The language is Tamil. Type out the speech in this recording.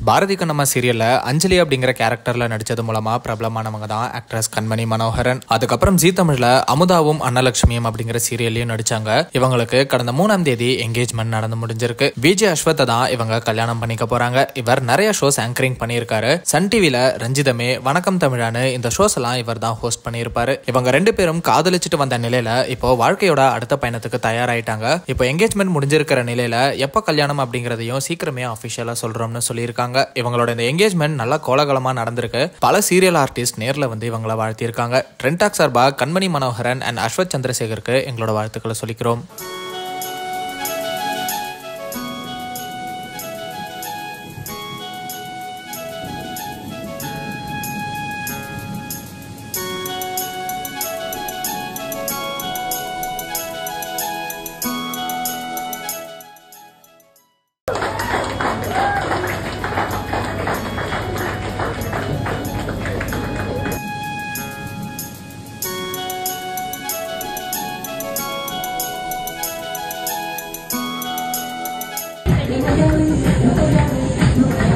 பாரதி கண்ணம்மா சீரியல்ல அஞ்சலி அப்படிங்கிற கேரக்டர்ல நடிச்சது மூலமா பிரபலமானவங்க தான் ஆக்ட்ரஸ் கண்மணி மனோகரன் அதுக்கப்புறம் ஜீ தமிழ்ல அமுதாவும் அன்னலட்சுமியும் அப்படிங்கிற சீரியல்லையும் நடிச்சாங்க இவங்களுக்கு கடந்த மூணாம் தேதி என்கேஜ்மெண்ட் நடந்து முடிஞ்சிருக்கு விஜய் அஸ்வத்தை தான் இவங்க கல்யாணம் பண்ணிக்க போறாங்க இவர் நிறைய ஷோஸ் ஆங்கரிங் பண்ணியிருக்காரு சன் டிவில ரஞ்சிதமே வணக்கம் தமிழானு இந்த ஷோஸ் எல்லாம் இவர் தான் ஹோஸ்ட் பண்ணியிருப்பாரு இவங்க ரெண்டு பேரும் காதலிச்சுட்டு வந்த நிலையில இப்போ வாழ்க்கையோட அடுத்த பயணத்துக்கு தயாராயிட்டாங்க இப்போ என்கேஜ்மெண்ட் முடிஞ்சிருக்கிற நிலையில எப்ப கல்யாணம் அப்படிங்கறதையும் சீக்கிரமே அபிஷியலா சொல்றோம்னு சொல்லியிருக்காங்க இவங்களோட இந்த என்கேஜ்மெண்ட் நல்லா கோலாகலமா நடந்திருக்கு பல சீரியல் ஆர்டிஸ்ட் நேர்ல வந்து இவங்கள வாழ்த்தியிருக்காங்க ட்ரெண்டாக் சார்பா கண்மணி மனோகரன் அண்ட் அஸ்வத் சந்திரசேகருக்கு எங்களோட வாழ்த்துக்களை சொல்லிக்கிறோம் Thank you.